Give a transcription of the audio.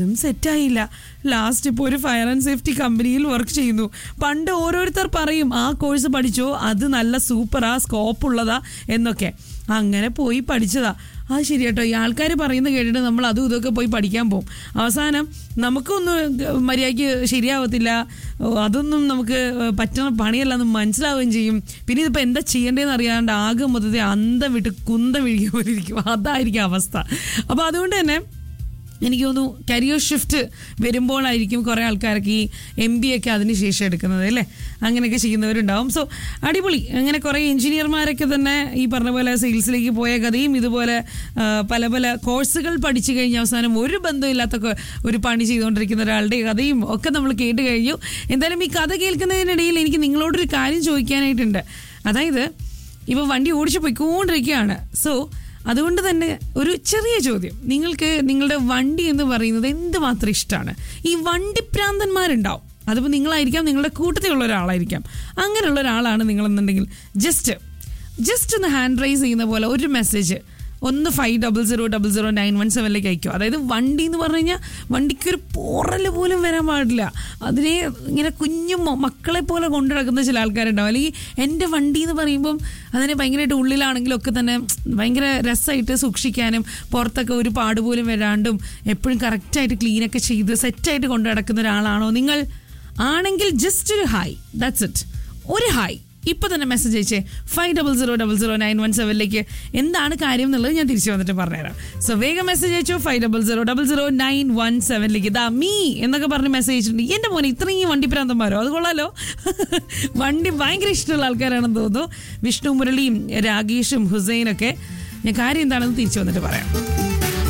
അതും സെറ്റായില്ല ലാസ്റ്റ് ഇപ്പോൾ ഒരു ഫയർ ആൻഡ് സേഫ്റ്റി കമ്പനിയിൽ വർക്ക് ചെയ്യുന്നു പണ്ട് ഓരോരുത്തർ പറയും ആ കോഴ്സ് പഠിച്ചോ അത് നല്ല സൂപ്പറാ സ്കോപ്പ് ഉള്ളതാ എന്നൊക്കെ അങ്ങനെ പോയി പഠിച്ചതാ അത് ശരി കേട്ടോ ഈ ആൾക്കാർ പറയുന്നത് കേട്ടിട്ട് നമ്മൾ അതും ഇതൊക്കെ പോയി പഠിക്കാൻ പോകും അവസാനം നമുക്കൊന്നും മര്യാദയ്ക്ക് ശരിയാവത്തില്ല ഓ, അതൊന്നും നമുക്ക് പറ്റുന്ന പണിയല്ലെന്ന് മനസ്സിലാവുകയും ചെയ്യും പിന്നെ ഇതിപ്പോൾ എന്താ ചെയ്യേണ്ടതെന്ന് അറിയാണ്ട് ആകെ മൊത്തത്തിൽ അന്തം വിട്ട് കുന്തം വിഴിക്കുക പോലെ ഇരിക്കും അതായിരിക്കും അവസ്ഥ അപ്പോൾ അതുകൊണ്ട് തന്നെ എനിക്ക് തോന്നുന്നു കരിയർ ഷിഫ്റ്റ് വരുമ്പോഴായിരിക്കും കുറേ ആൾക്കാർക്ക് ഈ എം ബി ഒക്കെ അതിന് ശേഷം എടുക്കുന്നത് അല്ലേ അങ്ങനെയൊക്കെ ചെയ്യുന്നവരുണ്ടാവും സോ അടിപൊളി അങ്ങനെ കുറേ എഞ്ചിനീയർമാരൊക്കെ തന്നെ ഈ പറഞ്ഞ പോലെ സെയിൽസിലേക്ക് പോയ കഥയും ഇതുപോലെ ആ, പല പല കോഴ്സുകൾ പഠിച്ചു കഴിഞ്ഞ അവസാനം ഒരു ബന്ധമില്ലാത്ത കൊ- ഒരു പണി ചെയ്തുകൊണ്ടിരിക്കുന്ന ഒരാളുടെ കഥയും ഒക്കെ നമ്മൾ കേട്ട് കഴിഞ്ഞു എന്തായാലും ഈ കഥ കേൾക്കുന്നതിനിടയിൽ എനിക്ക് നിങ്ങളോടൊരു കാര്യം ചോദിക്കാനായിട്ടുണ്ട് അതായത് ഇപ്പോൾ വണ്ടി ഓടിച്ചു പോയിക്കൊണ്ടിരിക്കുകയാണ് സോ അതുകൊണ്ട് തന്നെ ഒരു ചെറിയ ചോദ്യം നിങ്ങൾക്ക് നിങ്ങളുടെ വണ്ടി എന്ന് പറയുന്നത് എന്തുമാത്രം ഇഷ്ടമാണ് ഈ വണ്ടിപ്രാന്തന്മാരുണ്ടാവും അതിപ്പോൾ നിങ്ങളായിരിക്കാം നിങ്ങളുടെ കൂട്ടത്തിലുള്ള ഒരാളായിരിക്കാം അങ്ങനെയുള്ള ഒരാളാണ് നിങ്ങളെന്നുണ്ടെങ്കിൽ ജസ്റ്റ് ജസ്റ്റ് ഒന്ന് ഹാൻഡ് റൈസ് ചെയ്യുന്ന പോലെ ഒരു മെസ്സേജ് ഒന്ന് five double zero double zero nine one സെവനിലേക്ക് അയക്കും അതായത് വണ്ടി എന്ന് പറഞ്ഞു കഴിഞ്ഞാൽ വണ്ടിക്ക് ഒരു പോറൽ പോലും വരാൻ പാടില്ല അതിനെ ഇങ്ങനെ കുഞ്ഞു മ- മക്കളെ പോലെ കൊണ്ടു നടക്കുന്ന ചില ആൾക്കാരുണ്ടാവും അല്ലെങ്കിൽ എൻ്റെ വണ്ടി എന്ന് പറയുമ്പം അതിനെ ഭയങ്കരമായിട്ട് ഉള്ളിലാണെങ്കിലും ഒക്കെ തന്നെ ഭയങ്കര രസമായിട്ട് സൂക്ഷിക്കാനും പുറത്തൊക്കെ ഒരു പാട് പോലും വരാണ്ടും എപ്പോഴും കറക്റ്റായിട്ട് ക്ലീനൊക്കെ ചെയ്ത് സെറ്റായിട്ട് കൊണ്ടു നടക്കുന്ന ഒരാളാണോ നിങ്ങൾ ആണെങ്കിൽ ജസ്റ്റ് ഒരു ഹായ് ദാറ്റ്സ് ഇറ്റ് ഒരു ഹായ് ഇപ്പൊ തന്നെ മെസ്സേജ് അയച്ചേ five double zero double zero nine one സെവനിലേക്ക് എന്താണ് കാര്യം എന്നുള്ളത് ഞാൻ തിരിച്ചു വന്നിട്ട് പറഞ്ഞുതരാം സോ വേഗം മെസ്സേജ് അയച്ചു five double zero double zero nine one സെവനിലേക്ക് ദാ മീ എന്നൊക്കെ പറഞ്ഞ് മെസ്സേജ് അയച്ചിട്ടുണ്ട് എന്റെ മോനെ ഇത്രയും വണ്ടിപ്രാന്തന്മാരോ അത് കൊള്ളാലോ വണ്ടി ഭയങ്കര ഇഷ്ടമുള്ള ആൾക്കാരാണെന്ന് തോന്നുന്നു വിഷ്ണു മുരളിയും രാഗേഷും ഹുസൈനൊക്കെ ഞാൻ കാര്യം എന്താണെന്ന് തിരിച്ചു വന്നിട്ട് പറയാം